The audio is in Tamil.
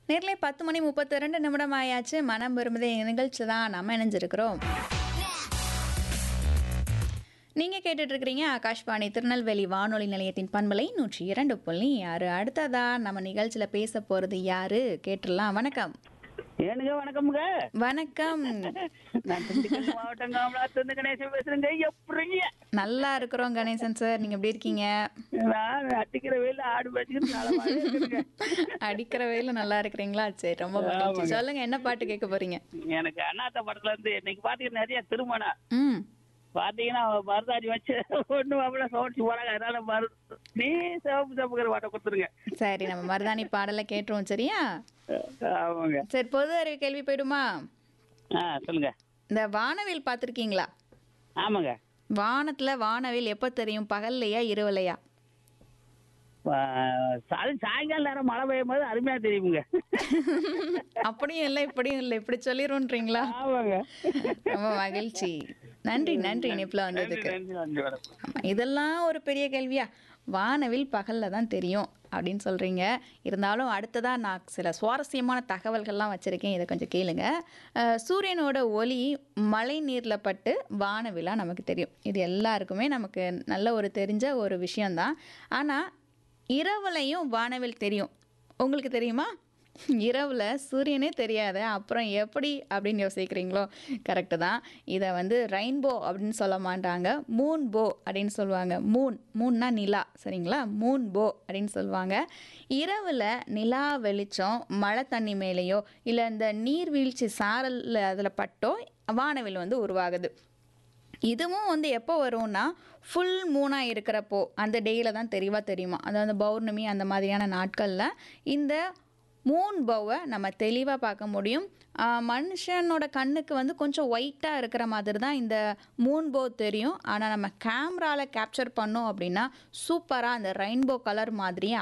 நேர்ல பத்து மணி முப்பத்தி ரெண்டு நிமிடம் ஆயாச்சு மனம் விரும்புதே நிகழ்ச்சியில் தான் நம்ம இணைஞ்சிருக்கிறோம் நீங்கள் கேட்டுட்டு இருக்கிறீங்க ஆகாஷ்வாணி திருநெல்வேலி வானொலி நிலையத்தின் பண்பலை நூற்றி இரண்டு புள்ளி ஆறு அடுத்ததா நம்ம நிகழ்ச்சியில் பேச போகிறது யாரு கேட்டுடலாம் வணக்கம் ஏனுங்க வணக்கம்ங்க வணக்கம் நான் திண்டுக்கல் மாவட்டம் காமலாத்து கணேசன் பேசுறேங்க எப்படிங்க நல்லா இருக்கிறோம் கணேசன் சார் நீங்கள் எப்படி இருக்கீங்க நான் அட்டிக்கிற வேலை ஆடு வச்சுக்கிட்டு நலமாவே இருக்குதுங்க. அடிக்கிற வேலை நல்லா இருக்கிறீங்களா சரி ரொம்ப மகிழ்ச்சி சொல்லுங்க என்ன பாட்டு கேட்க போறீங்க எனக்கு அண்ணாத்த படத்துல இருந்து இன்னைக்கு பாத்தீங்கன்னா நிறைய திருமணம் ம் பாத்தீங்கன்னா அவ மருதாணி வச்சு ஒண்ணு அவ்வளவு சோடிச்சு போறாங்க அதனால மரு நீ சிவப்பு சிவப்புங்கிற பாட்டை கொடுத்துருங்க சரி நம்ம மருதாணி பாடலை கேட்டுருவோம் சரியா ஆமாங்க சரி பொது அறிவு கேள்வி போயிடுமா ஆ சொல்லுங்க இந்த வானவில் பார்த்துருக்கீங்களா ஆமாங்க வானத்துல வானவில் எப்போ தெரியும் பகல்லையா இரவுலையா ஆ, அது சாயங்கால நேரம் மழை பெய்யும் போது அருமையா தெரியுமுங்க அப்படியும் இல்லை இப்படியும் இல்லை இப்படி சொல்லிடுன்றீங்களா ஆமாங்க ரொம்ப மகிழ்ச்சி நன்றி நன்றி இணைப்புல வந்ததுக்கு நன்றி நன்றி வணக்கம் ஆமா, இதெல்லாம் ஒரு பெரிய கேள்வியா வானவில் பகலில் தான் தெரியும் அப்படின்னு சொல்கிறீங்க இருந்தாலும் அடுத்ததாக நான் சில சுவாரஸ்யமான தகவல்கள்லாம் வச்சுருக்கேன் இதை கொஞ்சம் கேளுங்க அஹ், சூரியனோட ஒளி மழை நீரில் பட்டு வானவிலாக நமக்கு தெரியும் இது எல்லாருக்குமே நமக்கு நல்ல ஒரு தெரிஞ்ச ஒரு விஷயந்தான் ஆனால் இரவுலையும் வானவில் தெரியும் உங்களுக்கு தெரியுமா இரவில் சூரியனே தெரியாத அப்புறம் எப்படி அப்படின்னு யோசிக்கிறீங்களோ கரெக்டு தான் இதை வந்து ரெயின்போ அப்படின்னு சொல்ல மாட்டாங்க மூன் போ அப்படின்னு சொல்லுவாங்க மூன் மூன்னா நிலா சரிங்களா மூன் போ அப்படின்னு சொல்லுவாங்க இரவில் நிலா வெளிச்சம் மழை தண்ணி மேலேயோ இல்லை இந்த நீர்வீழ்ச்சி சாரல் அதில் பட்டோ வானவில் வந்து உருவாகுது இதுவும் வந்து எப்போ வரும்னா ஃபுல் மூணாக இருக்கிறப்போ அந்த டேயில் தான் தெளிவாக தெரியுமா அதாவது பௌர்ணமி அந்த மாதிரியான நாட்களில் இந்த மூன் பௌவை நம்ம தெளிவாக பார்க்க முடியும் ஆஹ் மனுஷனோட கண்ணுக்கு வந்து கொஞ்சம் ஒயிட்டாக இருக்கிற மாதிரி தான் இந்த மூன் போ தெரியும் ஆனால் நம்ம கேமராவில் கேப்சர் பண்ணோம் அப்படின்னா சூப்பராக அந்த ரெயின்போ கலர் மாதிரியே